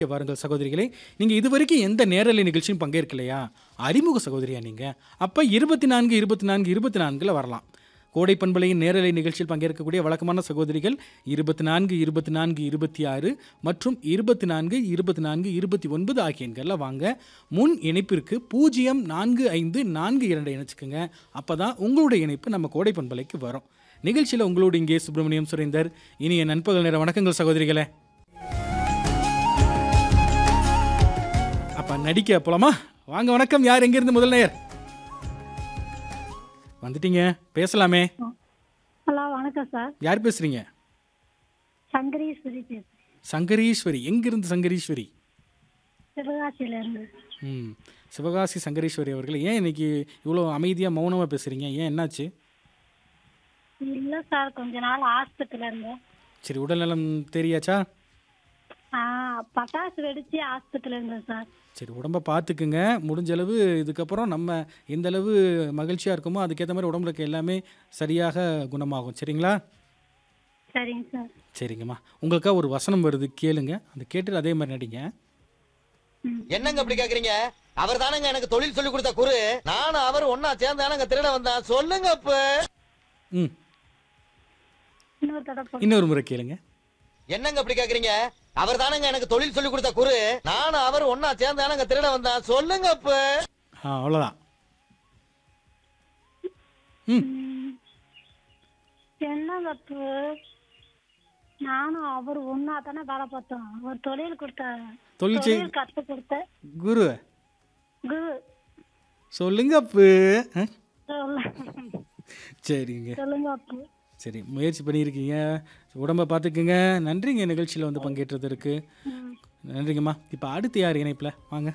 வாருங்கள் சகோதரிகளே நீங்கள் இதுவரைக்கும் எந்த நேரலை நிகழ்ச்சியும் பங்கேற்கலையா அறிமுக சகோதரியா நீங்கள் அப்போ இருபத்தி நான்கு இருபத்தி நான்கு இருபத்தி நான்கில் வரலாம் கோடை பண்பலையின் நேரலை நிகழ்ச்சியில் பங்கேற்கக்கூடிய வழக்கமான சகோதரிகள் இருபத்தி நான்கு இருபத்தி நான்கு இருபத்தி ஆறு மற்றும் இருபத்தி நான்கு இருபத்தி நான்கு இருபத்தி ஒன்பது ஆகிய எண்களில் வாங்க முன் இணைப்பிற்கு பூஜ்ஜியம் நான்கு ஐந்து நான்கு இரண்டு இணைச்சிக்கோங்க அப்போ தான் உங்களுடைய இணைப்பு நம்ம கோடை பண்பலைக்கு வரும் நிகழ்ச்சியில் உங்களோடு இங்கே சுப்பிரமணியம் சுரேந்தர் இனிய நண்பகல் நேர வணக்கங்கள் சகோதரிகளே அப்ப நடிக்க போலாமா வாங்க வணக்கம் யார் எங்கிருந்து முதல் நேயர் வந்துட்டீங்க பேசலாமே ஹலோ வணக்கம் சார் யார் பேசுறீங்க சங்கரீஸ்வரி பேசுறேன் சங்கரீஸ்வரி எங்கிருந்து சங்கரீஸ்வரி சிவகாசியிலேருந்து ம் சிவகாசி சங்கரீஸ்வரி அவர்கள் ஏன் இன்னைக்கு இவ்வளோ அமைதியாக மௌனமாக பேசுகிறீங்க ஏன் என்னாச்சு இல்லை சார் கொஞ்ச நாள் ஆஸ்பத்திரியில் இருந்தேன் சரி உடல்நலம் தெரியாச்சா ஆ பட்டாசு வெடிச்சு ஆஸ்பத்திரியில் இருந்தேன் சார் சரி உடம்பை பார்த்துக்குங்க முடிஞ்ச அளவு இதுக்கப்புறம் நம்ம எந்த அளவு மகிழ்ச்சியாக இருக்கோமோ அதுக்கேற்ற மாதிரி உடம்புல இருக்க எல்லாமே சரியாக குணமாகும் சரிங்களா சரிங்க சார் சரிங்கம்மா உங்களுக்காக ஒரு வசனம் வருது கேளுங்க அந்த கேட்டுட்டு அதே மாதிரி நடிங்க என்னங்க அப்படி கேக்குறீங்க அவர் தானங்க எனக்கு தொழில் சொல்லி கொடுத்த குரு நானும் அவர் ஒன்னா சேர்ந்தானங்க திருட வந்தேன் சொல்லுங்க இப்ப ம் இன்னொரு தடவை இன்னொரு முறை கேளுங்க என்னங்க அப்படி கேக்குறீங்க அவர் தானங்க எனக்கு தொழில் சொல்லி கொடுத்த குரு நானும் அவர் ஒன்னா சேர்ந்தானங்க திருட வந்தேன் சொல்லுங்க இப்ப ஆ அவ்வளோதான் ம் என்ன தப்பு நானும் அவர் ஒன்றா தானே வேலை பார்த்தோம் அவர் தொழில் கொடுத்த தொழில் செய் தொழில் கற்றுக் கொடுத்த குரு குரு சொல்லுங்க அப்பு ஆ? சொல்ல சரிங்க சொல்லுங்க அப்பு சரி முயற்சி பண்ணியிருக்கீங்க உடம்பை பார்த்துக்குங்க நன்றிங்க நிகழ்ச்சியில் வந்து பங்கேற்றதற்கு ம். நன்றிங்கம்மா இப்போ அடுத்து யார் இணைப்பில் வாங்க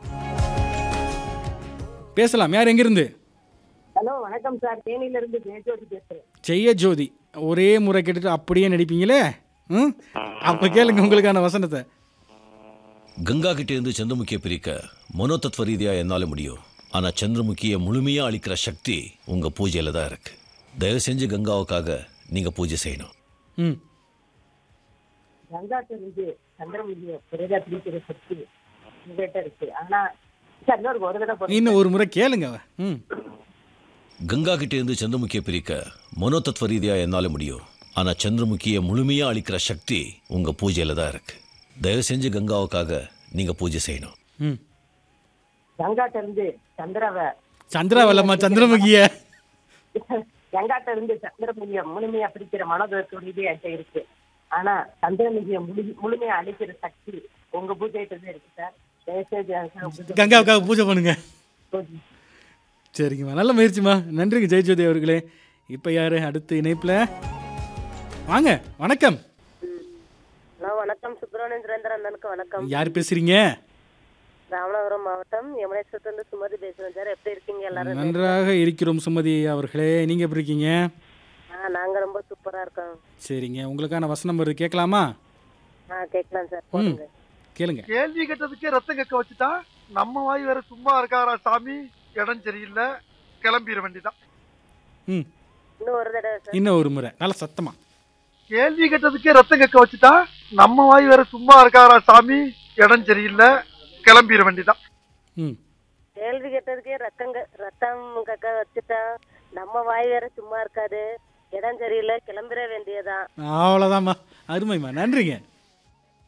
பேசலாம் யார் எங்கிருந்து ஹலோ வணக்கம் சார் தேனியில இருந்து ஜெயஜோதி பேசுறேன் செய்ய ஜோதி ஒரே முறை கேட்டுட்டு அப்படியே நடிப்பீங்களே ம் அப்போ கேளுங்க உங்களுக்கான வசனத்தை கங்கா கிட்ட இருந்து சந்திரமுகியை பிரிக்க மனோதத்துவ ரீதியா என்னால முடியும் ஆனா சந்திரமுகியை முழுமையா அழிக்கிற சக்தி உங்க பூஜையில தான் இருக்கு தயவு செஞ்சு கங்காவுக்காக நீங்க பூஜை செய்யணும் ம் கங்காட்ட இருந்து சந்திரமுகிய பிறகா பிடிக்கிற சக்தி உங்ககிட்ட இருக்கு ஆனா சார் இன்னொரு ஒரு தடவை போடுங்க. இன்னும் ஒரு முறை கேளுங்க ம் கங்கா கிட்ட இருந்து சந்திரமுகியை பிரிக்க மனோதத்துவ ரீதியா என்னால முடியும் ஆனா சந்திரமுகியை முழுமையா அழிக்கிற சக்தி உங்க பூஜையில தான் இருக்கு தயவு செஞ்சு கங்காவுக்காக நீங்க பூஜை செய்யணும் ம் கங்காட்ட இருந்து சந்திரவ சந்திரா வல்லம்மா சந்திரமுகிய கங்காட்ட இருந்து சந்திரமுகிய முழுமையா பிடிக்கிற மனோதத்துவ ரீதியா என்கிட்ட இருக்கு ஆனா சந்திரமுகிய முழு முழுமையா அழிக்கிற சக்தி உங்க பூஜைகிட்ட தான் இருக்கு சார் தயவுசெய்து எனக்கு பூஜை கங்காவுக்காக பூஜை பண்ணுங்க பூஜை. சரிங்கம்மா நல்ல முயற்சிம்மா நன்றிங்க ஜெயஜோதி அவர்களே இப்போ யார் அடுத்து இணைப்பில் வாங்க வணக்கம் ஹலோ வணக்கம் சுப்பிரமணியன் சுரேந்திரன் வணக்கம் யார் பேசுறீங்க ராமநாதபுரம் மாவட்டம் யமுனேஸ்வரத்துலேருந்து சுமதி பேசுறேன் சார் எப்படி இருக்கீங்க எல்லாரும் நன்றாக இருக்கிறோம் சுமதி அவர்களே நீங்கள் எப்படி இருக்கீங்க ஆ நாங்க ரொம்ப சூப்பரா இருக்கோம் சரிங்க உங்களுக்கான வசனம் வருது கேட்கலாமா ஆ கேட்கலாம் சார் போடுங்க கேளுங்க கேள்வி கேட்டதுக்கே ரத்தம் கக்க வச்சுட்டா நம்ம வாய் வேற சும்மா இருக்காரா சாமி இடம் சரியில்லை கிளம்பிட வேண்டியதான் ம் இன்னும் ஒரு தடவை சார் இன்னும் ஒரு முறை நல்ல சத்தமா கேள்வி கேட்டதுக்கே ரத்தம் கக்க வச்சுட்டா நம்ம வாய் வேற சும்மா இருக்காரா சாமி இடம் சரியில்லை கிளம்பிட வேண்டியதான் ம் கேள்வி கேட்டதுக்கே ரத்தம் க- ரத்தம் கக்க வச்சுட்டா நம்ம வாய் வேற சும்மா இருக்காது இடம் சரியில்லை கிளம்பிட வேண்டியதான் அவ்வளோதாம்மா அருமைம்மா நன்றிங்க